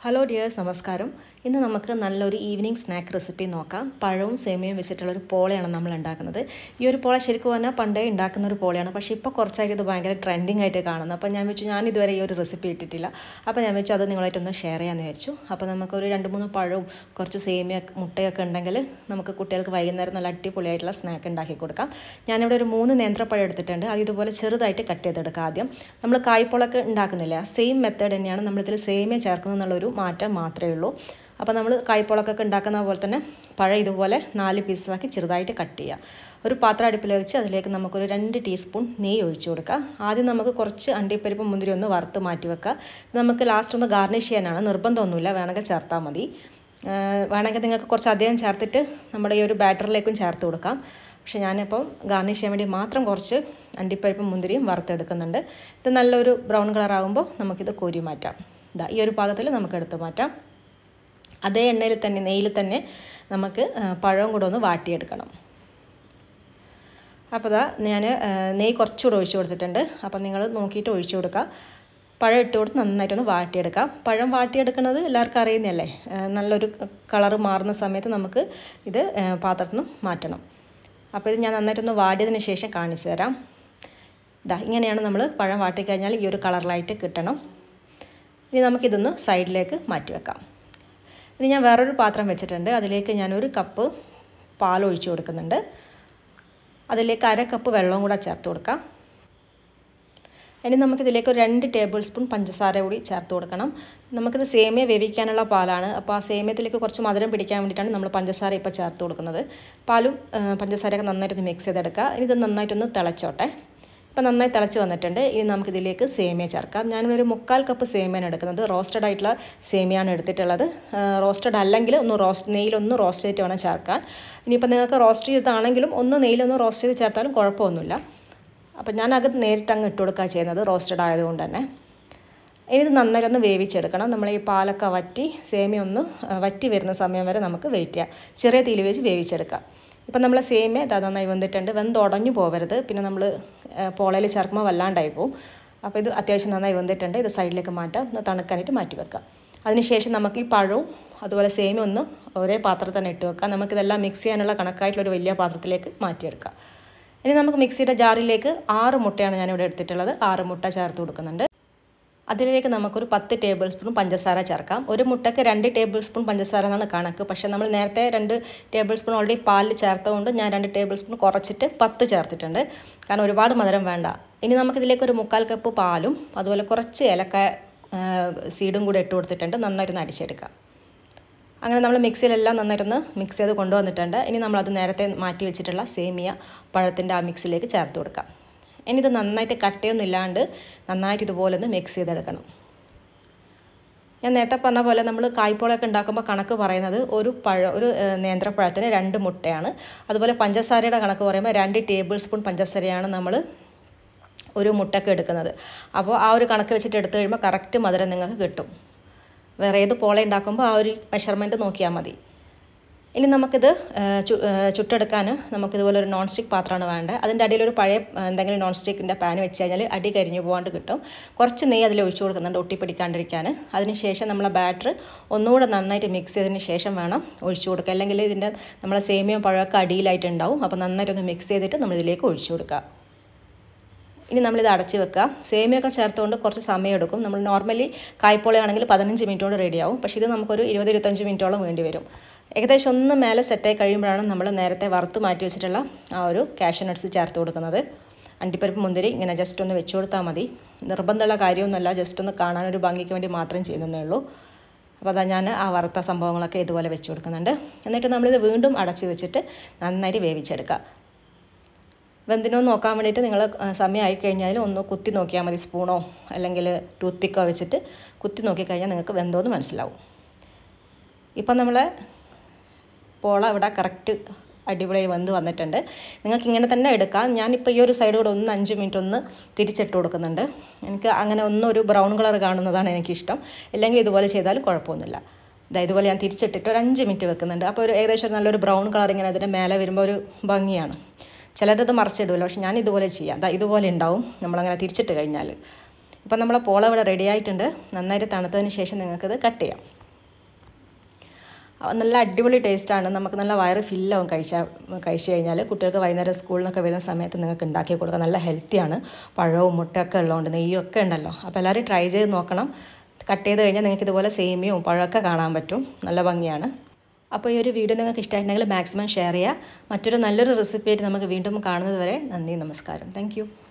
hello dears നമസ്കാരം ഇന്ന് നമുക്ക് നല്ലൊരു ഈവനിങ് സ്നാക്ക് റെസിപ്പി നോക്കാം പഴവും സേമിയയും വെച്ചിട്ടുള്ള ഒരു പോളയാണ് നമ്മൾ ഉണ്ടാക്കുന്നത് ഈ ഒരു പോള ശരിക്കും പറഞ്ഞാൽ പണ്ടേ ഉണ്ടാക്കുന്ന ഒരു പോളയാണ് പക്ഷേ ഇപ്പോൾ കുറച്ചായിട്ട് ഇത് ഭയങ്കര ട്രെൻഡിങ് ആയിട്ട് കാണുന്നത് അപ്പോൾ ഞാൻ വെച്ചു ഞാൻ ഇതുവരെ ഈ ഒരു റെസിപ്പി ഇട്ടിട്ടില്ല അപ്പോൾ ഞാൻ വെച്ചു അത് നിങ്ങളായിട്ടൊന്ന് ഷെയർ ചെയ്യാമെന്ന് വിചാരിച്ചു അപ്പോൾ നമുക്കൊരു രണ്ട് മൂന്ന് പഴവും കുറച്ച് സേമിയ മുട്ടയൊക്കെ ഉണ്ടെങ്കിൽ നമുക്ക് കുട്ടികൾക്ക് വൈകുന്നേരം നല്ല അടിപൊളിയായിട്ടുള്ള സ്നാക്ക് ഉണ്ടാക്കി കൊടുക്കാം ഞാനിവിടെ ഒരു മൂന്ന് നേന്ത്രപ്പഴം എടുത്തിട്ടുണ്ട് അത് ഇതുപോലെ ചെറുതായിട്ട് കട്ട് ചെയ്തെടുക്കാം ആദ്യം നമ്മൾ കായ്പോളൊക്കെ ഉണ്ടാക്കുന്നില്ല സെയിം മെത്തേഡ് തന്നെയാണ് നമ്മളിതിൽ സേമിയ ചേർക്കുന്നത് എന്നുള്ളൊരു മാറ്റം മാത്രമേ ഉള്ളൂ അപ്പോൾ നമ്മൾ കായ്പോളക്കൊക്കെ ഉണ്ടാക്കുന്ന പോലെ തന്നെ പഴം ഇതുപോലെ നാല് പീസാക്കി ചെറുതായിട്ട് കട്ട് ചെയ്യുക ഒരു പാത്രം അടുപ്പിൽ വെച്ച് അതിലേക്ക് നമുക്കൊരു രണ്ട് ടീസ്പൂൺ നെയ്യ് ഒഴിച്ചു കൊടുക്കുക ആദ്യം നമുക്ക് കുറച്ച് അണ്ടിപ്പരിപ്പ് മുന്തിരി ഒന്ന് വറുത്ത് മാറ്റി വെക്കുക നമുക്ക് ലാസ്റ്റ് ഒന്ന് ഗാർണിഷ് ചെയ്യാനാണ് നിർബന്ധമൊന്നുമില്ല വേണമെങ്കിൽ ചേർത്താൽ മതി വേണമെങ്കിൽ നിങ്ങൾക്ക് കുറച്ച് അധികം ചേർത്തിട്ട് നമ്മുടെ ഈ ഒരു ബാറ്ററിലേക്കും ചേർത്ത് കൊടുക്കാം പക്ഷേ ഞാനിപ്പം ഗാർണിഷ് ചെയ്യാൻ വേണ്ടി മാത്രം കുറച്ച് അണ്ടിപ്പരിപ്പും മുന്തിരിയും വറുത്തെടുക്കുന്നുണ്ട് ഇത് നല്ലൊരു ബ്രൗൺ കളർ ആകുമ്പോൾ നമുക്കിത് കോരി മാറ്റാം ഇതാ ഈ ഒരു പാകത്തിൽ നമുക്ക് എടുത്ത് മാറ്റാം അതേ എണ്ണയിൽ തന്നെ നെയ്യിൽ തന്നെ നമുക്ക് പഴവും കൂടെ ഒന്ന് വാട്ടിയെടുക്കണം അപ്പോൾ ഇതാ ഞാൻ നെയ്യ് കുറച്ചുകൂടെ ഒഴിച്ചു കൊടുത്തിട്ടുണ്ട് അപ്പം നിങ്ങൾ നോക്കിയിട്ട് ഒഴിച്ചു കൊടുക്കുക പഴം ഇട്ട് കൊടുത്ത് നന്നായിട്ടൊന്ന് വാട്ടിയെടുക്കാം പഴം വാട്ടിയെടുക്കുന്നത് എല്ലാവർക്കും അറിയുന്നതല്ലേ നല്ലൊരു കളറ് മാറുന്ന സമയത്ത് നമുക്ക് ഇത് പാത്രത്തിൽ നിന്ന് മാറ്റണം അപ്പോൾ ഇത് ഞാൻ നന്നായിട്ടൊന്ന് വാടിയതിന് ശേഷം കാണിച്ചു തരാം ഇതാ ഇങ്ങനെയാണ് നമ്മൾ പഴം വാട്ടിക്കഴിഞ്ഞാൽ ഈ ഒരു കളറിലായിട്ട് കിട്ടണം ഇനി നമുക്കിതൊന്ന് സൈഡിലേക്ക് മാറ്റി വെക്കാം ഇനി ഞാൻ വേറൊരു പാത്രം വെച്ചിട്ടുണ്ട് അതിലേക്ക് ഞാനൊരു കപ്പ് പാൽ ഒഴിച്ചു കൊടുക്കുന്നുണ്ട് അതിലേക്ക് അര കപ്പ് വെള്ളവും കൂടെ ചേർത്ത് കൊടുക്കാം ഇനി നമുക്കിതിലേക്ക് ഒരു രണ്ട് ടേബിൾ സ്പൂൺ പഞ്ചസാര കൂടി ചേർത്ത് കൊടുക്കണം നമുക്കിത് സേമിയ വേവിക്കാനുള്ള പാലാണ് അപ്പോൾ ആ സേമിയത്തിലേക്ക് കുറച്ച് മധുരം പിടിക്കാൻ വേണ്ടിയിട്ടാണ് നമ്മൾ പഞ്ചസാര ഇപ്പോൾ ചേർത്ത് കൊടുക്കുന്നത് പാലും പഞ്ചസാരയൊക്കെ നന്നായിട്ടൊന്ന് മിക്സ് ചെയ്തെടുക്കുക ഇനി ഇത് നന്നായിട്ടൊന്ന് തിളച്ചോട്ടെ ഇപ്പം നന്നായി തിളച്ച് വന്നിട്ടുണ്ട് ഇനി നമുക്കിതിലേക്ക് സേമിയ ചേർക്കാം ഞാനിവിടെ ഒരു മുക്കാൽ കപ്പ് സേമിയാണ് എടുക്കുന്നത് റോസ്റ്റഡ് ആയിട്ടുള്ള സേമിയാണ് എടുത്തിട്ടുള്ളത് റോസ്റ്റഡ് അല്ലെങ്കിൽ ഒന്ന് റോസ്റ്റ് നെയ്യിലൊന്ന് റോസ്റ്റ് ചെയ്തിട്ട് വേണം ചേർക്കാൻ ഇനിയിപ്പോൾ നിങ്ങൾക്ക് റോസ്റ്റ് ചെയ്താണെങ്കിലും ഒന്ന് നെയ്യിലൊന്ന് റോസ്റ്റ് ചെയ്ത് ചേർത്താലും കുഴപ്പമൊന്നുമില്ല അപ്പം ഞാൻ അകത്ത് നേരിട്ട് അങ്ങ് ഇട്ട് കൊടുക്കുക ചെയ്യുന്നത് റോസ്റ്റഡ് ആയതുകൊണ്ട് തന്നെ ഇനി ഇത് നന്നായി ഒന്ന് വേവിച്ചെടുക്കണം നമ്മൾ ഈ പാലൊക്കെ വറ്റി സേമിയ ഒന്ന് വറ്റി വരുന്ന സമയം വരെ നമുക്ക് വെയിറ്റ് ചെയ്യാം ചെറിയ തീയിൽ വെച്ച് വേവിച്ചെടുക്കാം ഇപ്പം നമ്മൾ സേമിയ ഇതാ നന്നായി വെന്തിട്ടുണ്ട് വെന്ത് ഉടഞ്ഞു പോകരുത് പിന്നെ നമ്മൾ പോളയിൽ ചേർക്കുമ്പോൾ വല്ലാണ്ടായി പോവും അപ്പോൾ ഇത് അത്യാവശ്യം നന്നായി വെന്തിട്ടുണ്ട് ഇത് സൈഡിലേക്ക് മാറ്റാം ഒന്ന് തണുക്കാനായിട്ട് മാറ്റി വെക്കാം അതിനുശേഷം നമുക്ക് ഈ പഴവും അതുപോലെ സേമിയ ഒന്ന് ഒരേ പാത്രത്തിൽ തന്നെ ഇട്ട് വെക്കാം നമുക്കിതെല്ലാം മിക്സ് ചെയ്യാനുള്ള കണക്കായിട്ടുള്ളൊരു വലിയ പാത്രത്തിലേക്ക് മാറ്റിയെടുക്കാം ഇനി നമുക്ക് മിക്സിയുടെ ജാറിലേക്ക് ആറ് മുട്ടയാണ് ഞാനിവിടെ എടുത്തിട്ടുള്ളത് ആറ് മുട്ട ചേർത്ത് കൊടുക്കുന്നുണ്ട് അതിലേക്ക് നമുക്കൊരു പത്ത് ടേബിൾ സ്പൂൺ പഞ്ചസാര ചേർക്കാം ഒരു മുട്ടയ്ക്ക് രണ്ട് ടേബിൾ സ്പൂൺ പഞ്ചസാര എന്നാണ് കണക്ക് പക്ഷേ നമ്മൾ നേരത്തെ രണ്ട് ടേബിൾ സ്പൂൺ ഓൾറെഡി പാലിൽ ചേർത്തതുകൊണ്ട് ഞാൻ രണ്ട് ടേബിൾ സ്പൂൺ കുറച്ചിട്ട് പത്ത് ചേർത്തിട്ടുണ്ട് കാരണം ഒരുപാട് മധുരം വേണ്ട ഇനി നമുക്കിതിലേക്ക് ഒരു മുക്കാൽ കപ്പ് പാലും അതുപോലെ കുറച്ച് ഏലക്കായ സീഡും കൂടെ ഇട്ട് കൊടുത്തിട്ടുണ്ട് നന്നായിട്ടൊന്ന് അടിച്ചെടുക്കാം അങ്ങനെ നമ്മൾ മിക്സിയിലെല്ലാം നന്നായിട്ടൊന്ന് മിക്സ് ചെയ്ത് കൊണ്ടുവന്നിട്ടുണ്ട് ഇനി നമ്മളത് നേരത്തെ മാറ്റി വെച്ചിട്ടുള്ള സേമിയ പഴത്തിൻ്റെ ആ മിക്സിലേക്ക് ചേർത്ത് കൊടുക്കാം ഇനി ഇത് നന്നായിട്ട് കട്ടയൊന്നും ഇല്ലാണ്ട് നന്നായിട്ട് ഇതുപോലെ ഒന്ന് മിക്സ് ചെയ്തെടുക്കണം ഞാൻ നേരത്തെ പറഞ്ഞ പോലെ നമ്മൾ കായ്പോളൊക്കെ ഉണ്ടാക്കുമ്പോൾ കണക്ക് പറയുന്നത് ഒരു പഴ ഒരു നേന്ത്രപ്പഴത്തിന് രണ്ട് മുട്ടയാണ് അതുപോലെ പഞ്ചസാരയുടെ കണക്ക് പറയുമ്പോൾ രണ്ട് ടേബിൾ സ്പൂൺ പഞ്ചസാരയാണ് നമ്മൾ ഒരു മുട്ടയ്ക്ക് എടുക്കുന്നത് അപ്പോൾ ആ ഒരു കണക്ക് വെച്ചിട്ട് എടുത്തു കഴിയുമ്പോൾ കറക്റ്റ് മധുരം നിങ്ങൾക്ക് കിട്ടും വേറെ ഏത് പോള ഉണ്ടാക്കുമ്പോൾ ആ ഒരു മെഷർമെൻറ്റ് നോക്കിയാൽ മതി ഇനി നമുക്കിത് ചുട്ടെടുക്കാൻ നമുക്കിതുപോലെ ഒരു നോൺ സ്റ്റിക്ക് പാത്രമാണ് വേണ്ടത് അതിൻ്റെ അടിയിൽ ഒരു പഴയ എന്തെങ്കിലും നോൺ സ്റ്റിക്കിൻ്റെ പാൻ വെച്ച് കഴിഞ്ഞാൽ അടി കരിഞ്ഞു പോകാണ്ട് കിട്ടും കുറച്ച് നെയ്യ് അതിൽ ഒഴിച്ചു കൊടുക്കുന്നുണ്ട് ഒട്ടിപ്പിടിക്കാണ്ടിരിക്കാൻ അതിനുശേഷം നമ്മളെ ബാറ്റർ ഒന്നുകൂടെ നന്നായിട്ട് മിക്സ് ചെയ്തതിന് ശേഷം വേണം ഒഴിച്ചു കൊടുക്കുക അല്ലെങ്കിൽ ഇതിൻ്റെ നമ്മളെ സേമിയം പഴമൊക്കെ അടിയിലായിട്ട് ഉണ്ടാവും അപ്പോൾ നന്നായിട്ടൊന്ന് മിക്സ് ചെയ്തിട്ട് നമ്മളിതിലേക്ക് ഒഴിച്ചു കൊടുക്കുക ഇനി നമ്മളിത് അടച്ച് വെക്കുക സേമിയൊക്കെ ചേർത്തുകൊണ്ട് കുറച്ച് സമയം എടുക്കും നമ്മൾ നോർമലി കായ്പോളയാണെങ്കിൽ പതിനഞ്ച് മിനിറ്റ് കൊണ്ട് റെഡിയാവും പക്ഷേ ഇത് നമുക്കൊരു ഇരുപത് ഇരുപത്തഞ്ച് മിനിറ്റോളം വേണ്ടി വരും ഏകദേശം ഒന്ന് മേലെ സെറ്റായി കഴിയുമ്പോഴാണ് നമ്മൾ നേരത്തെ വറുത്ത് മാറ്റി വെച്ചിട്ടുള്ള ആ ഒരു കാഷ്യൂ നട്ട്സ് ചേർത്ത് കൊടുക്കുന്നത് അണ്ടിപ്പരിപ്പ് മുന്തിരി ഇങ്ങനെ ജസ്റ്റ് ഒന്ന് വെച്ച് കൊടുത്താൽ മതി നിർബന്ധമുള്ള കാര്യമൊന്നുമല്ല ജസ്റ്റ് ഒന്ന് കാണാനൊരു ഭംഗിക്ക് വേണ്ടി മാത്രം ചെയ്യുന്നതേ ഉള്ളൂ അപ്പോൾ അതാ ഞാൻ ആ വറുത്ത സംഭവങ്ങളൊക്കെ ഇതുപോലെ വെച്ച് കൊടുക്കുന്നുണ്ട് എന്നിട്ട് നമ്മളിത് വീണ്ടും അടച്ച് വെച്ചിട്ട് നന്നായിട്ട് വേവിച്ചെടുക്കുക വെന്തിനോ നോക്കാൻ വേണ്ടിയിട്ട് നിങ്ങൾ സമയമായി കഴിഞ്ഞാൽ ഒന്ന് കുത്തി നോക്കിയാൽ മതി സ്പൂണോ അല്ലെങ്കിൽ ടൂത്ത് പിക്കോ വെച്ചിട്ട് കുത്തി നോക്കിക്കഴിഞ്ഞാൽ നിങ്ങൾക്ക് വെന്തോന്ന് മനസ്സിലാവും ഇപ്പം നമ്മൾ പോള ഇവിടെ കറക്റ്റ് അടിപൊളിയായി വെന്ത് വന്നിട്ടുണ്ട് നിങ്ങൾക്ക് ഇങ്ങനെ തന്നെ എടുക്കാം ഞാനിപ്പോൾ ഈ ഒരു സൈഡ് കൂടെ ഒന്ന് അഞ്ച് മിനിറ്റ് ഒന്ന് തിരിച്ചിട്ട് കൊടുക്കുന്നുണ്ട് എനിക്ക് അങ്ങനെ ഒന്നും ഒരു ബ്രൗൺ കളർ കാണുന്നതാണ് എനിക്കിഷ്ടം ഇല്ലെങ്കിൽ ഇതുപോലെ ചെയ്താലും കുഴപ്പമൊന്നുമില്ല ഇതാ ഇതുപോലെ ഞാൻ തിരിച്ചിട്ടിട്ട് ഒരു അഞ്ച് മിനിറ്റ് വെക്കുന്നുണ്ട് അപ്പോൾ ഒരു ഏകദേശം നല്ലൊരു ബ്രൗൺ കളർ ഇങ്ങനെ അതിൻ്റെ മേലെ വരുമ്പോൾ ഒരു ഭംഗിയാണ് ചിലരത് മറിച്ചിടുമല്ലോ പക്ഷെ ഞാൻ ഇതുപോലെ ചെയ്യാം അതാ ഇതുപോലെ ഉണ്ടാവും നമ്മളങ്ങനെ തിരിച്ചിട്ട് കഴിഞ്ഞാൽ ഇപ്പം നമ്മളെ പോള ഇവിടെ റെഡി ആയിട്ടുണ്ട് നന്നായിട്ട് തണുത്തതിന് ശേഷം നിങ്ങൾക്കിത് കട്ട് ചെയ്യാം നല്ല അടിപൊളി ടേസ്റ്റാണ് നമുക്ക് നല്ല വയറ് ഫില്ലാവും കഴിച്ചാൽ കഴിച്ചു കഴിഞ്ഞാൽ കുട്ടികൾക്ക് വൈകുന്നേരം സ്കൂളിൽ നിന്നൊക്കെ വരുന്ന സമയത്ത് നിങ്ങൾക്ക് ഉണ്ടാക്കി കൊടുക്കുക നല്ല ഹെൽത്തിയാണ് പഴവും മുട്ടയൊക്കെ ഉള്ളതുകൊണ്ട് നെയ്യും ഒക്കെ ഉണ്ടല്ലോ അപ്പോൾ എല്ലാവരും ട്രൈ ചെയ്ത് നോക്കണം കട്ട് ചെയ്ത് കഴിഞ്ഞാൽ നിങ്ങൾക്ക് ഇതുപോലെ സേമിയവും പഴമൊക്കെ കാണാൻ പറ്റും നല്ല ഭംഗിയാണ് അപ്പോൾ ഈ ഒരു വീഡിയോ നിങ്ങൾക്ക് ഇഷ്ടമായിട്ടുണ്ടെങ്കിൽ മാക്സിമം ഷെയർ ചെയ്യുക മറ്റൊരു നല്ലൊരു റെസിപ്പി ആയിട്ട് നമുക്ക് വീണ്ടും കാണുന്നത് വരെ നന്ദി നമസ്കാരം താങ്ക്